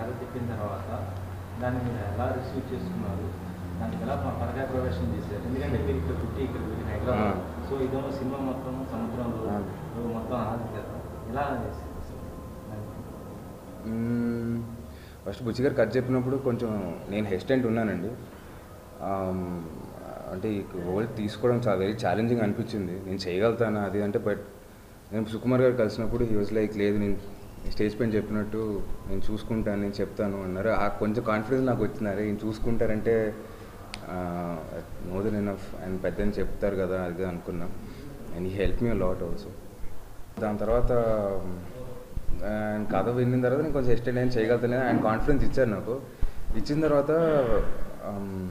కథ చెప్పిన తర్వాత దాన్ని మీరు ఎలా రిసీవ్ చేసుకున్నారు దానికి ఎలా ప- పరకాయ ప్రవేశం చేశారు ఎందుకంటే మీరు ఇక్కడ పుట్టి ఇక్కడ పెరిగిన హైదరాబాద్ ఆ. సో ఇదేమో సినిమా మొత్తం సముద్రంలో ఆ. మొత్తం ఆధిక్యత ఎలా చేశారు అసలు? ఫస్ట్ బుచ్చి గారు కట్ చెప్పినప్పుడు కొంచెం నేను హెస్టెంట్ ఉన్నానండి ఆమ్, అంటే ఈ రోల్ తీసుకోవడం చాలా వెరీ ఛాలెంజింగ్ అనిపించింది నేను చేయగలుగుతాను అది అంటే బట్ నేను సుకుమార్ గారు కలిసినప్పుడు హీ వాజ్ లైక్ లేదు నేను స్టేజ్ పైన చెప్పినట్టు నేను చూసుకుంటాను నేను చెప్తాను అన్నారు ఆ కొంచెం కాన్ఫిడెన్స్ నాకు వచ్చింది అరే ఈయన చూసుకుంటారంటే మోర్ దెన్ ఎనఫ్ ఆయన పెద్ద చెప్తారు కదా అది అనుకున్నా అండ్ ఈ హెల్ప్ మీ లాట్ ఆల్సో దాని తర్వాత ఆయన కథ విన్న తర్వాత నేను కొంచెం ఎక్స్టెండ్ అయిన చేయగలుగుతాను ఆయన కాన్ఫిడెన్స్ ఇచ్చారు నాకు ఇచ్చిన తర్వాత ఆమ్,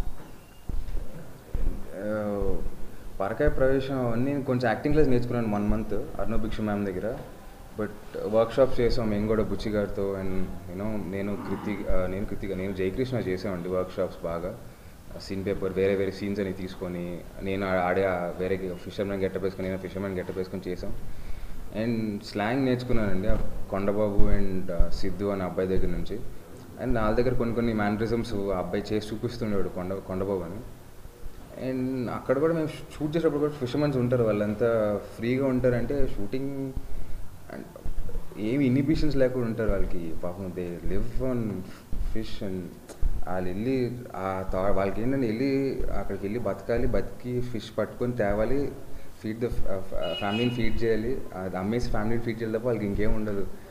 ఆ, పరకాయ ప్రవేశం అన్నీ కొంచెం యాక్టింగ్ క్లాస్ నేర్చుకున్నాను one month Arnav Bhiksha ma'am దగ్గర బట్ వర్క్ షాప్స్ చేసాం మేము కూడా బుచ్చి గారితో అండ్ యూనో నేను కృతి ఆ, నేను కృతిక నేను జయకృష్ణ చేసామండి వర్క్ షాప్స్ బాగా సీన్ పేపర్ వేరే వేరే సీన్స్ అని తీసుకొని నేను ఆ- ఆడే ఆ వేరే ఫిషర్మెన్ గెటప్ వేసుకొని నేను ఫిషర్మెన్ గెటప్ వేసుకొని చేసాం అండ్ స్లాంగ్ నేర్చుకున్నానండి ఆ కొండబాబు అండ్ సిద్ధు అనే అబ్బాయి దగ్గర నుంచి అండ్ నా దగ్గర కొన్ని కొన్ని మ్యానరిజమ్స్ ఆ అబ్బాయి చేసి చూపిస్తుండేవాడు కొండ కొండబాబు అని అండ్ అక్కడ కూడా మేము షూట్ చేసేటప్పుడు కూడా ఫిషర్మెన్స్ ఉంటారు వాళ్ళంతా ఫ్రీగా ఉంటారంటే షూటింగ్ అండ్ ఏమి ఇన్హిబిషన్స్ లేకుండా ఉంటారు వాళ్ళకి పాపం they live on fish and వాళ్ళు వెళ్ళి ఆ తా వాళ్ళకి ఏంటంటే వెళ్ళి అక్కడికి వెళ్ళి బతకాలి బతికి ఫిష్ పట్టుకొని తేవాలి ఫీడ్ ద ఫ్యామిలీని ఫీడ్ చేయాలి అది అమ్మేసి ఫ్యామిలీని ఫీడ్ చేయాలి తప్ప వాళ్ళకి ఇంకేం ఉండదు